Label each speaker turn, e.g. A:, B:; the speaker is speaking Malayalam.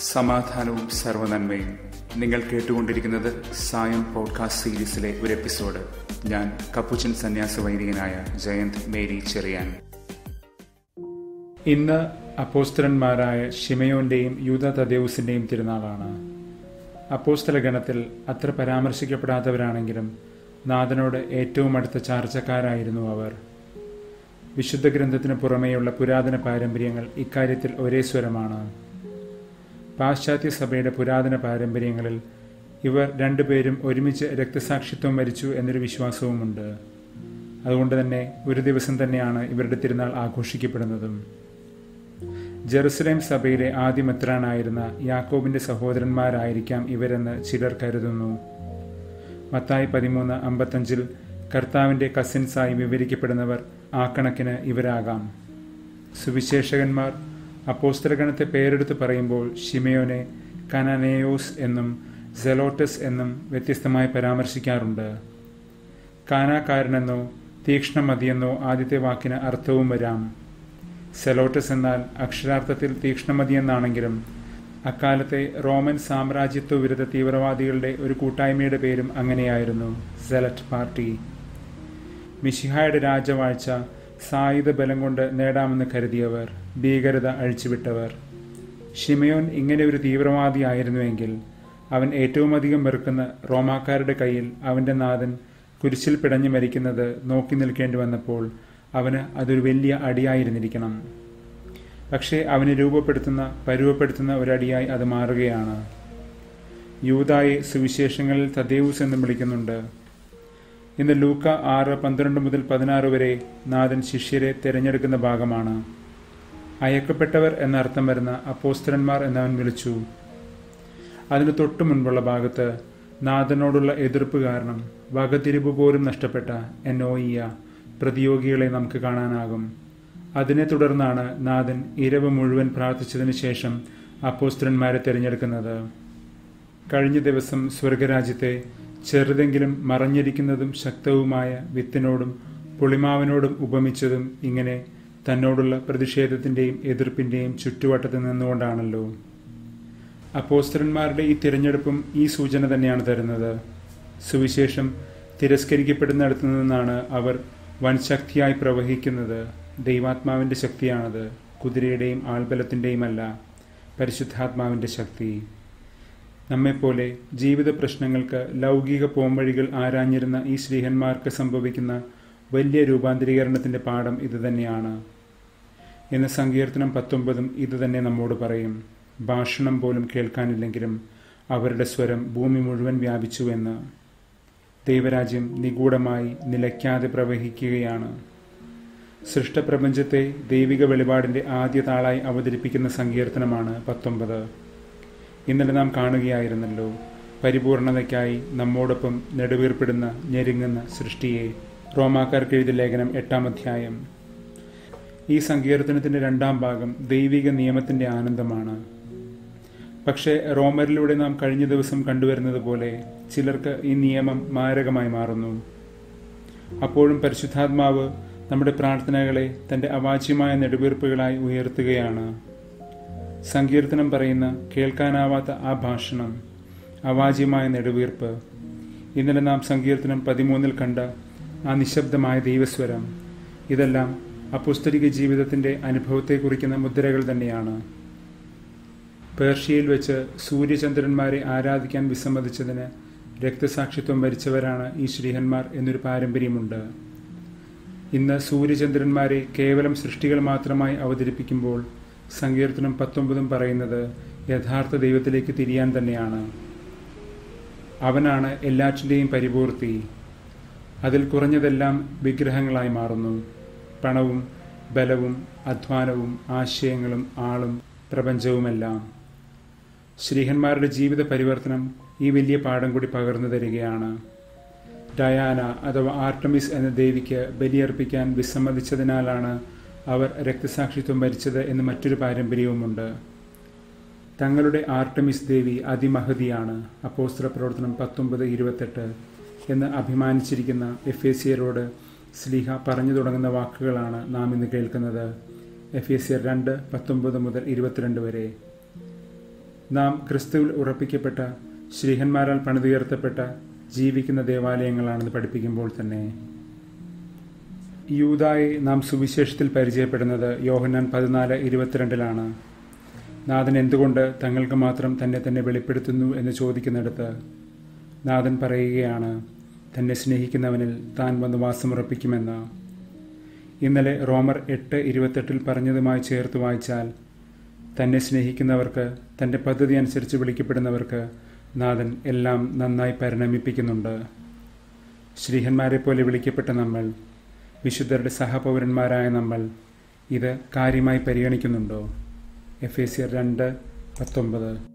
A: സമാധാനവും സർവനന്മയും നിങ്ങൾ കേട്ടുകൊണ്ടിരിക്കുന്നത് സായം പോഡ്കാസ്റ്റ് സീരീസിലെ ഒരു എപ്പിസോഡ് ഞാൻ കപ്പുച്ചൻ സന്യാസ വൈദികനായ ജയന്ത് മേരി ചെറിയാൻ
B: ഇന്ന് അപ്പോസ്തലന്മാരായ ഷിമയോന്റെയും യൂത തദേവുസിന്റെയും തിരുനാളാണ് അപ്പോസ്തല ഗണത്തിൽ അത്ര പരാമർശിക്കപ്പെടാത്തവരാണെങ്കിലും നാഥനോട് ഏറ്റവും അടുത്ത ചാർച്ചക്കാരായിരുന്നു അവർ വിശുദ്ധ ഗ്രന്ഥത്തിന് പുറമേയുള്ള പുരാതന പാരമ്പര്യങ്ങൾ ഇക്കാര്യത്തിൽ ഒരേ സ്വരമാണ് പാശ്ചാത്യ സഭയുടെ പുരാതന പാരമ്പര്യങ്ങളിൽ ഇവർ രണ്ടുപേരും ഒരുമിച്ച് രക്തസാക്ഷിത്വം വരിച്ചു എന്നൊരു വിശ്വാസവുമുണ്ട് അതുകൊണ്ട് തന്നെ ഒരു ദിവസം തന്നെയാണ് ഇവരുടെ തിരുനാൾ ആഘോഷിക്കപ്പെടുന്നതും ജെറുസലേം സഭയിലെ ആദ്യ മെത്രാനായിരുന്ന യാക്കോബിന്റെ സഹോദരന്മാരായിരിക്കാം ഇവരെന്ന് ചിലർ കരുതുന്നു മത്തായി പതിമൂന്ന് അമ്പത്തഞ്ചിൽ കർത്താവിന്റെ കസിൻസായി വിവരിക്കപ്പെടുന്നവർ ആ കണക്കിന് ഇവരാകാം സുവിശേഷകന്മാർ അപ്പോസ്തലഗണത്തെ പേരെടുത്ത് പറയുമ്പോൾ ഷിമയോനെ കനനേയോസ് എന്നും സെലോട്ടസ് എന്നും വ്യത്യസ്തമായി പരാമർശിക്കാറുണ്ട് കാനാക്കാരനെന്നോ തീക്ഷ്ണമതിയെന്നോ ആദ്യത്തെ വാക്കിന് അർത്ഥവും വരാം സെലോട്ടസ് എന്നാൽ അക്ഷരാർത്ഥത്തിൽ തീക്ഷ്ണമതി എന്നാണെങ്കിലും അക്കാലത്തെ റോമൻ സാമ്രാജ്യത്വ വിരുദ്ധ തീവ്രവാദികളുടെ ഒരു കൂട്ടായ്മയുടെ പേരും അങ്ങനെയായിരുന്നു സെലറ്റ് പാർട്ടി മിഷിഹായുടെ രാജവാഴ്ച സായുധ ബലം കൊണ്ട് നേടാമെന്ന് കരുതിയവർ ഭീകരത അഴിച്ചുവിട്ടവർ ഷിമയോൻ ഇങ്ങനെ ഒരു തീവ്രവാദിയായിരുന്നുവെങ്കിൽ അവൻ ഏറ്റവും അധികം വെറുക്കുന്ന റോമാക്കാരുടെ കയ്യിൽ അവന്റെ നാഥൻ കുരിശിൽ പിടഞ്ഞു മരിക്കുന്നത് നോക്കി നിൽക്കേണ്ടി വന്നപ്പോൾ അവന് അതൊരു വലിയ അടിയായിരുന്നിരിക്കണം പക്ഷേ അവന് രൂപപ്പെടുത്തുന്ന പരുവപ്പെടുത്തുന്ന ഒരടിയായി അത് മാറുകയാണ് യൂതായെ സുവിശേഷങ്ങളിൽ തദേവൂസ് എന്നും വിളിക്കുന്നുണ്ട് ഇന്ന് ലൂക്ക ആറ് പന്ത്രണ്ട് മുതൽ പതിനാറ് വരെ നാഥൻ ശിഷ്യരെ തിരഞ്ഞെടുക്കുന്ന ഭാഗമാണ് അയക്കപ്പെട്ടവർ എന്ന അർത്ഥം വരുന്ന അപ്പോസ്തരന്മാർ എന്നവൻ വിളിച്ചു അതിനു തൊട്ടു മുൻപുള്ള ഭാഗത്ത് നാഥനോടുള്ള എതിർപ്പ് കാരണം വകതിരിവ് പോലും നഷ്ടപ്പെട്ട എന്നോയിയ പ്രതിയോഗികളെ നമുക്ക് കാണാനാകും അതിനെ തുടർന്നാണ് നാഥൻ ഇരവ് മുഴുവൻ പ്രാർത്ഥിച്ചതിന് ശേഷം അപ്പോസ്തരന്മാരെ തിരഞ്ഞെടുക്കുന്നത് കഴിഞ്ഞ ദിവസം സ്വർഗരാജ്യത്തെ ചെറുതെങ്കിലും മറഞ്ഞിരിക്കുന്നതും ശക്തവുമായ വിത്തിനോടും പുളിമാവിനോടും ഉപമിച്ചതും ഇങ്ങനെ തന്നോടുള്ള പ്രതിഷേധത്തിന്റെയും എതിർപ്പിന്റെയും ചുറ്റുവട്ടത്ത് നിന്നുകൊണ്ടാണല്ലോ അപ്പോസ്തരന്മാരുടെ ഈ തിരഞ്ഞെടുപ്പും ഈ സൂചന തന്നെയാണ് തരുന്നത് സുവിശേഷം തിരസ്കരിക്കപ്പെടുന്നിടത്തു നിന്നാണ് അവർ വൻ ശക്തിയായി പ്രവഹിക്കുന്നത് ദൈവാത്മാവിന്റെ ശക്തിയാണത് കുതിരയുടെയും ആൾബലത്തിന്റെയും അല്ല പരിശുദ്ധാത്മാവിന്റെ ശക്തി നമ്മെപ്പോലെ ജീവിത പ്രശ്നങ്ങൾക്ക് ലൗകിക പോംവഴികൾ ആരാഞ്ഞിരുന്ന ഈ ശ്രീഹന്മാർക്ക് സംഭവിക്കുന്ന വലിയ രൂപാന്തരീകരണത്തിന്റെ പാഠം ഇതുതന്നെയാണ് എന്ന് സങ്കീർത്തനം പത്തൊമ്പതും ഇതുതന്നെ നമ്മോട് പറയും ഭാഷണം പോലും കേൾക്കാനില്ലെങ്കിലും അവരുടെ സ്വരം ഭൂമി മുഴുവൻ വ്യാപിച്ചുവെന്ന് ദൈവരാജ്യം നിഗൂഢമായി നിലയ്ക്കാതെ പ്രവഹിക്കുകയാണ് സൃഷ്ടപ്രപഞ്ചത്തെ ദൈവിക വെളിപാടിന്റെ ആദ്യ താളായി അവതരിപ്പിക്കുന്ന സങ്കീർത്തനമാണ് പത്തൊമ്പത് ഇന്നലെ നാം കാണുകയായിരുന്നല്ലോ പരിപൂർണതയ്ക്കായി നമ്മോടൊപ്പം നെടുവീർപ്പെടുന്ന ഞെരുങ്ങുന്ന സൃഷ്ടിയെ റോമാക്കാർക്ക് എഴുതിയ ലേഖനം എട്ടാം അധ്യായം ഈ സങ്കീർത്തനത്തിന്റെ രണ്ടാം ഭാഗം ദൈവിക നിയമത്തിന്റെ ആനന്ദമാണ് പക്ഷേ റോമരിലൂടെ നാം കഴിഞ്ഞ ദിവസം കണ്ടുവരുന്നത് പോലെ ചിലർക്ക് ഈ നിയമം മാരകമായി മാറുന്നു അപ്പോഴും പരിശുദ്ധാത്മാവ് നമ്മുടെ പ്രാർത്ഥനകളെ തന്റെ അവാച്യമായ നെടുവീർപ്പുകളായി ഉയർത്തുകയാണ് സങ്കീർത്തനം പറയുന്ന കേൾക്കാനാവാത്ത ആ ഭാഷണം അവാജ്യമായ നെടുവീർപ്പ് ഇന്നലെ നാം സങ്കീർത്തനം പതിമൂന്നിൽ കണ്ട ആ നിശബ്ദമായ ദൈവസ്വരം ഇതെല്ലാം അപുസ്തരിക ജീവിതത്തിന്റെ അനുഭവത്തെ കുറിക്കുന്ന മുദ്രകൾ തന്നെയാണ് പേർഷ്യയിൽ വെച്ച് സൂര്യചന്ദ്രന്മാരെ ആരാധിക്കാൻ വിസമ്മതിച്ചതിന് രക്തസാക്ഷിത്വം വരിച്ചവരാണ് ഈ ശ്രീഹന്മാർ എന്നൊരു പാരമ്പര്യമുണ്ട് ഇന്ന് സൂര്യചന്ദ്രന്മാരെ കേവലം സൃഷ്ടികൾ മാത്രമായി അവതരിപ്പിക്കുമ്പോൾ സങ്കീർത്തനം പത്തൊമ്പതും പറയുന്നത് യഥാർത്ഥ ദൈവത്തിലേക്ക് തിരിയാൻ തന്നെയാണ് അവനാണ് എല്ലാറ്റിൻ്റെയും പരിപൂർത്തി അതിൽ കുറഞ്ഞതെല്ലാം വിഗ്രഹങ്ങളായി മാറുന്നു പണവും ബലവും അധ്വാനവും ആശയങ്ങളും ആളും പ്രപഞ്ചവുമെല്ലാം ശ്രീഹന്മാരുടെ ജീവിത പരിവർത്തനം ഈ വലിയ പാഠം കൂടി പകർന്നു തരികയാണ് ഡയാന അഥവാ ആർട്ടമിസ് എന്ന ദേവിക്ക് ബലിയർപ്പിക്കാൻ വിസമ്മതിച്ചതിനാലാണ് അവർ രക്തസാക്ഷിത്വം ഭരിച്ചത് എന്ന് മറ്റൊരു പാരമ്പര്യവുമുണ്ട് തങ്ങളുടെ ആർട്ടമിസ് ദേവി അതിമഹതിയാണ് അപ്പോസ്ത്ര പ്രവർത്തനം പത്തൊമ്പത് ഇരുപത്തെട്ട് എന്ന് അഭിമാനിച്ചിരിക്കുന്ന എഫ് എ സിയരോട് സ്ലീഹ പറഞ്ഞു തുടങ്ങുന്ന വാക്കുകളാണ് നാം ഇന്ന് കേൾക്കുന്നത് എഫ് എസ് രണ്ട് പത്തൊമ്പത് മുതൽ ഇരുപത്തിരണ്ട് വരെ നാം ക്രിസ്തുവിൽ ഉറപ്പിക്കപ്പെട്ട ശ്രീഹന്മാരാൽ പണിതുയർത്തപ്പെട്ട ജീവിക്കുന്ന ദേവാലയങ്ങളാണെന്ന് പഠിപ്പിക്കുമ്പോൾ തന്നെ യൂതായെ നാം സുവിശേഷത്തിൽ പരിചയപ്പെടുന്നത് യോഹന്നാൻ പതിനാല് ഇരുപത്തിരണ്ടിലാണ് നാഥൻ എന്തുകൊണ്ട് തങ്ങൾക്ക് മാത്രം തന്നെ തന്നെ വെളിപ്പെടുത്തുന്നു എന്ന് ചോദിക്കുന്നിടത്ത് നാഥൻ പറയുകയാണ് തന്നെ സ്നേഹിക്കുന്നവനിൽ താൻ വന്ന് വാസമുറപ്പിക്കുമെന്ന് ഇന്നലെ റോമർ എട്ട് ഇരുപത്തെട്ടിൽ പറഞ്ഞതുമായി ചേർത്ത് വായിച്ചാൽ തന്നെ സ്നേഹിക്കുന്നവർക്ക് തൻ്റെ പദ്ധതി അനുസരിച്ച് വിളിക്കപ്പെടുന്നവർക്ക് നാഥൻ എല്ലാം നന്നായി പരിണമിപ്പിക്കുന്നുണ്ട് ശ്രീഹന്മാരെ പോലെ വിളിക്കപ്പെട്ട നമ്മൾ വിശുദ്ധരുടെ സഹപൗരന്മാരായ നമ്മൾ ഇത് കാര്യമായി പരിഗണിക്കുന്നുണ്ടോ എഫ് എ സി രണ്ട് പത്തൊമ്പത്